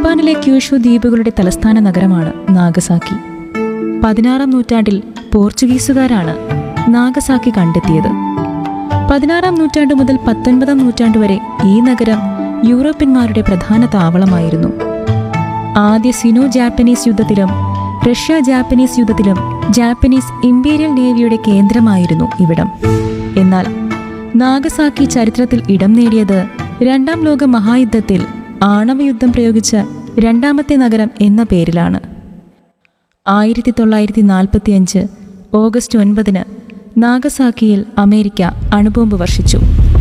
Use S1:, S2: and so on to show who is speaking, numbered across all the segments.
S1: ജപ്പാനിലെ ക്യൂഷു ദ്വീപുകളുടെ തലസ്ഥാന നഗരമാണ് നാഗസാക്കി പതിനാറാം നൂറ്റാണ്ടിൽ പോർച്ചുഗീസുകാരാണ് നാഗസാക്കി കണ്ടെത്തിയത് പതിനാറാം നൂറ്റാണ്ട് മുതൽ പത്തൊൻപതാം നൂറ്റാണ്ട് വരെ ഈ നഗരം യൂറോപ്യന്മാരുടെ പ്രധാന താവളമായിരുന്നു ആദ്യ സിനോ ജാപ്പനീസ് യുദ്ധത്തിലും റഷ്യ ജാപ്പനീസ് യുദ്ധത്തിലും ജാപ്പനീസ് ഇമ്പീരിയൽ നേവിയുടെ കേന്ദ്രമായിരുന്നു ഇവിടം എന്നാൽ നാഗസാക്കി ചരിത്രത്തിൽ ഇടം നേടിയത് രണ്ടാം ലോക മഹായുദ്ധത്തിൽ ആണവയുദ്ധം പ്രയോഗിച്ച രണ്ടാമത്തെ നഗരം എന്ന പേരിലാണ് ആയിരത്തി തൊള്ളായിരത്തി നാൽപ്പത്തിയഞ്ച് ഓഗസ്റ്റ് ഒൻപതിന് നാഗസാക്കിയിൽ അമേരിക്ക അണുബോംബ് വർഷിച്ചു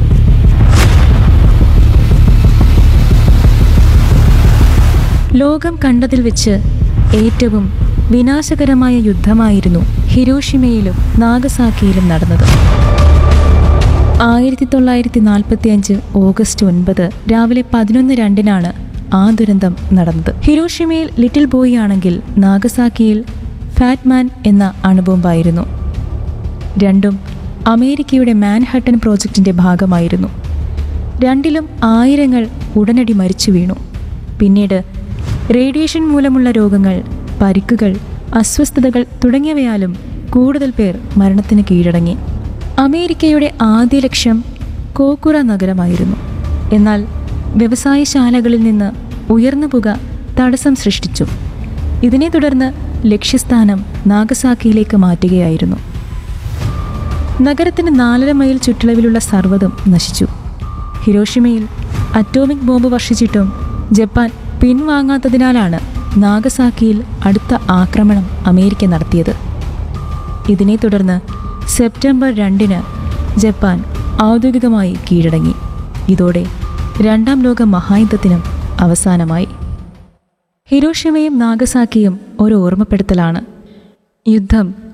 S1: ലോകം കണ്ടതിൽ വെച്ച് ഏറ്റവും വിനാശകരമായ യുദ്ധമായിരുന്നു ഹിരോഷിമയിലും നാഗസാക്കിയിലും നടന്നത് ആയിരത്തി തൊള്ളായിരത്തി നാൽപ്പത്തി അഞ്ച് ഓഗസ്റ്റ് ഒൻപത് രാവിലെ പതിനൊന്ന് രണ്ടിനാണ് ആ ദുരന്തം നടന്നത് ഹിരോഷിമയിൽ ലിറ്റിൽ ബോയ് ആണെങ്കിൽ നാഗസാക്കിയിൽ ഫാറ്റ്മാൻ എന്ന അണുബോംബായിരുന്നു രണ്ടും അമേരിക്കയുടെ മാൻഹട്ടൻ പ്രോജക്റ്റിന്റെ ഭാഗമായിരുന്നു രണ്ടിലും ആയിരങ്ങൾ ഉടനടി മരിച്ചു വീണു പിന്നീട് റേഡിയേഷൻ മൂലമുള്ള രോഗങ്ങൾ പരിക്കുകൾ അസ്വസ്ഥതകൾ തുടങ്ങിയവയാലും കൂടുതൽ പേർ മരണത്തിന് കീഴടങ്ങി അമേരിക്കയുടെ ആദ്യ ലക്ഷ്യം കോക്കുറ നഗരമായിരുന്നു എന്നാൽ വ്യവസായശാലകളിൽ നിന്ന് ഉയർന്ന പുക തടസ്സം സൃഷ്ടിച്ചു ഇതിനെ തുടർന്ന് ലക്ഷ്യസ്ഥാനം നാഗസാക്കിയിലേക്ക് മാറ്റുകയായിരുന്നു നഗരത്തിന് നാലര മൈൽ ചുറ്റളവിലുള്ള സർവ്വതും നശിച്ചു ഹിരോഷിമയിൽ അറ്റോമിക് ബോംബ് വർഷിച്ചിട്ടും ജപ്പാൻ പിൻവാങ്ങാത്തതിനാലാണ് നാഗസാക്കിയിൽ അടുത്ത ആക്രമണം അമേരിക്ക നടത്തിയത് ഇതിനെ തുടർന്ന് സെപ്റ്റംബർ രണ്ടിന് ജപ്പാൻ ഔദ്യോഗികമായി കീഴടങ്ങി ഇതോടെ രണ്ടാം ലോക മഹായുദ്ധത്തിനും അവസാനമായി ഹിരോഷിമയും നാഗസാക്കിയും ഒരു ഓർമ്മപ്പെടുത്തലാണ് യുദ്ധം